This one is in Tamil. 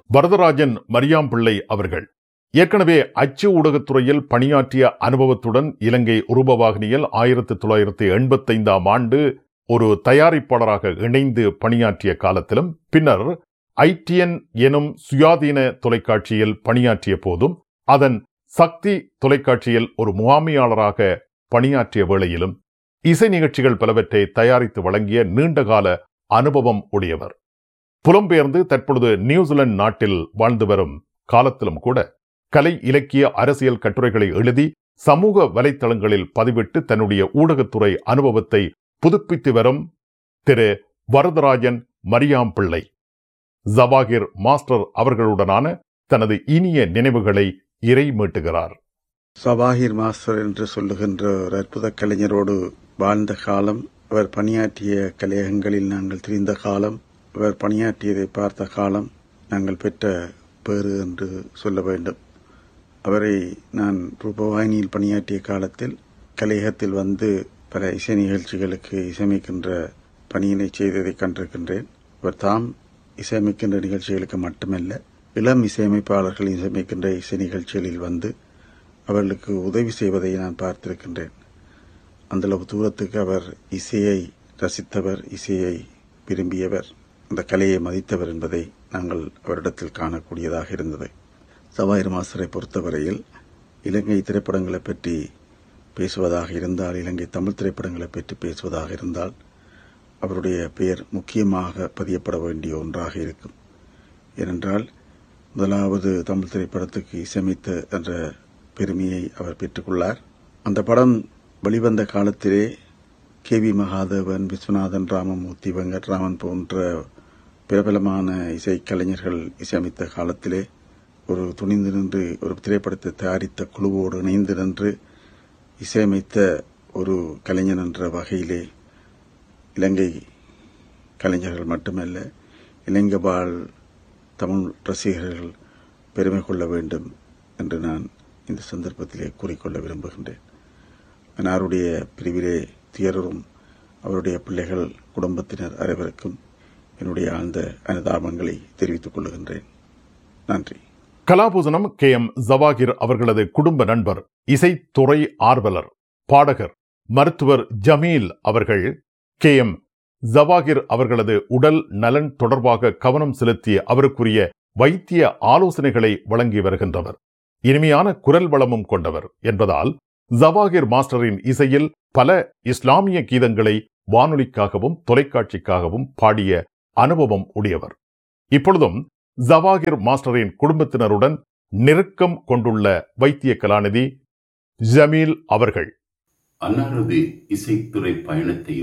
வரதராஜன் மரியாம்பிள்ளை அவர்கள் ஏற்கனவே அச்சு ஊடகத்துறையில் பணியாற்றிய அனுபவத்துடன் இலங்கை உருபவாகினியில் ஆயிரத்தி தொள்ளாயிரத்தி எண்பத்தைந்தாம் ஆண்டு ஒரு தயாரிப்பாளராக இணைந்து பணியாற்றிய காலத்திலும் பின்னர் ஐடிஎன் எனும் சுயாதீன தொலைக்காட்சியில் பணியாற்றிய போதும் அதன் சக்தி தொலைக்காட்சியில் ஒரு முகாமியாளராக பணியாற்றிய வேளையிலும் இசை நிகழ்ச்சிகள் பலவற்றை தயாரித்து வழங்கிய நீண்டகால அனுபவம் உடையவர் புலம்பெயர்ந்து தற்பொழுது நியூசிலாந்து நாட்டில் வாழ்ந்து வரும் காலத்திலும் கூட கலை இலக்கிய அரசியல் கட்டுரைகளை எழுதி சமூக வலைத்தளங்களில் பதிவிட்டு தன்னுடைய ஊடகத்துறை அனுபவத்தை புதுப்பித்து வரும் திரு வரதராஜன் மரியாம் பிள்ளை ஜவாகிர் மாஸ்டர் அவர்களுடனான தனது இனிய நினைவுகளை இறை மீட்டுகிறார் சபாஹிர் மாஸ்டர் என்று சொல்லுகின்ற ஒரு அற்புத கலைஞரோடு வாழ்ந்த காலம் அவர் பணியாற்றிய கலையகங்களில் நாங்கள் திரிந்த காலம் அவர் பணியாற்றியதை பார்த்த காலம் நாங்கள் பெற்ற பேறு என்று சொல்ல வேண்டும் அவரை நான் ரூபவாயினியில் பணியாற்றிய காலத்தில் கலையகத்தில் வந்து பல இசை நிகழ்ச்சிகளுக்கு இசையமைக்கின்ற பணியினை செய்ததை கண்டிருக்கின்றேன் அவர் தாம் இசையமைக்கின்ற நிகழ்ச்சிகளுக்கு மட்டுமல்ல இளம் இசையமைப்பாளர்கள் இசையமைக்கின்ற இசை நிகழ்ச்சிகளில் வந்து அவர்களுக்கு உதவி செய்வதை நான் பார்த்திருக்கின்றேன் அந்தளவு தூரத்துக்கு அவர் இசையை ரசித்தவர் இசையை விரும்பியவர் அந்த கலையை மதித்தவர் என்பதை நாங்கள் அவரிடத்தில் காணக்கூடியதாக இருந்தது சவாயிர் மாஸ்டரை பொறுத்தவரையில் இலங்கை திரைப்படங்களை பற்றி பேசுவதாக இருந்தால் இலங்கை தமிழ் திரைப்படங்களை பற்றி பேசுவதாக இருந்தால் அவருடைய பெயர் முக்கியமாக பதியப்பட வேண்டிய ஒன்றாக இருக்கும் ஏனென்றால் முதலாவது தமிழ் திரைப்படத்துக்கு இசையமைத்த என்ற பெருமையை அவர் பெற்றுக்கொள்ளார் அந்த படம் வெளிவந்த காலத்திலே கே வி மகாதேவன் விஸ்வநாதன் ராமமூர்த்தி வெங்கட்ராமன் போன்ற பிரபலமான இசைக்கலைஞர்கள் இசையமைத்த காலத்திலே ஒரு துணிந்து நின்று ஒரு திரைப்படத்தை தயாரித்த குழுவோடு இணைந்து நின்று இசையமைத்த ஒரு கலைஞன் என்ற வகையிலே இலங்கை கலைஞர்கள் மட்டுமல்ல இலங்கை வாழ் தமிழ் ரசிகர்கள் பெருமை கொள்ள வேண்டும் என்று நான் இந்த சந்தர்ப்பத்திலே கூறிக்கொள்ள விரும்புகின்றேன் அன்னாருடைய பிரிவிலே துயரும் அவருடைய பிள்ளைகள் குடும்பத்தினர் அனைவருக்கும் என்னுடைய ஆழ்ந்த அனுதாபங்களை தெரிவித்துக் கொள்கின்றேன் நன்றி கலாபூசணம் கே எம் ஜவாகிர் அவர்களது குடும்ப நண்பர் இசைத்துறை ஆர்வலர் பாடகர் மருத்துவர் ஜமீல் அவர்கள் கே எம் ஜவாகிர் அவர்களது உடல் நலன் தொடர்பாக கவனம் செலுத்திய அவருக்குரிய வைத்திய ஆலோசனைகளை வழங்கி வருகின்றவர் இனிமையான குரல் வளமும் கொண்டவர் என்பதால் ஜவாகிர் மாஸ்டரின் இசையில் பல இஸ்லாமிய கீதங்களை வானொலிக்காகவும் தொலைக்காட்சிக்காகவும் பாடிய அனுபவம் உடையவர் இப்பொழுதும் ஜவாகிர் மாஸ்டரின் குடும்பத்தினருடன் நெருக்கம் கொண்டுள்ள வைத்திய கலாநிதி ஜமீல் அவர்கள் அன்னாரது இசைத்துறை பயணத்தையும்